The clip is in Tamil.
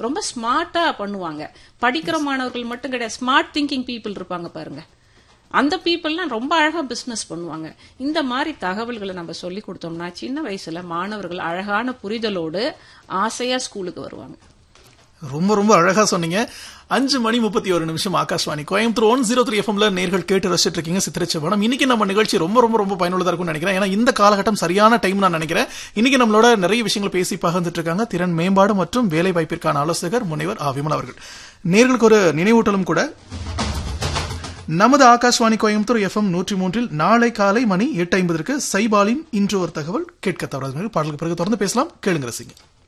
ரொம்ப ஸ்மார்ட்டா பண்ணுவாங்க படிக்கிற மாணவர்கள் மட்டும் கிடையாது ஸ்மார்ட் திங்கிங் பீப்புள் இருப்பாங்க பாருங்க அந்த பீப்புள்லாம் ரொம்ப அழகா பிசினஸ் பண்ணுவாங்க இந்த மாதிரி தகவல்களை நம்ம சொல்லி கொடுத்தோம்னா சின்ன வயசுல மாணவர்கள் அழகான புரிதலோடு ஆசையா ஸ்கூலுக்கு வருவாங்க ரொம்ப ரொம்ப அழகா சொன்னீங்க அஞ்சு மணி முப்பத்தி ஒரு நிமிஷம் Akashvani Coimbatore one zero three எஃப்எம்ல நேர்கள் கேட்டு ரசிச்சிட்டு இருக்கீங்க சித்திரச்சவனம் இன்னைக்கு நம்ம நிகழ்ச்சி ரொம்ப ரொம்ப ரொம்ப பயனுள்ளதா இருக்கும்னு நினைக்கிறேன் ஏன்னா இந்த காலகட்டம் சரியான டைம் நான் நினைக்கிறேன் இன்னைக்கு நம்மளோட நிறைய விஷயங்கள் பேசி பகிர்ந்துட்டு இருக்காங்க திறன் மேம்பாடு மற்றும் வேலை வாய்ப்பிற்கான ஆலோசகர் முனைவர் ஆ விமல் அவர்கள் நேர்களுக்கு ஒரு நினைவூட்டலும் கூட நமது ஆகாஷ்வாணி கோயம்புத்தூர் எஃப்எம் நூற்றி மூன்றில் நாளை காலை மணி எட்டு ஐம்பதற்கு சைபாலின் இன்று ஒரு தகவல் கேட்க தவறாது பாடலுக்கு பிறகு தொடர்ந்து பேசலாம் கேளுங்க ரசிங்க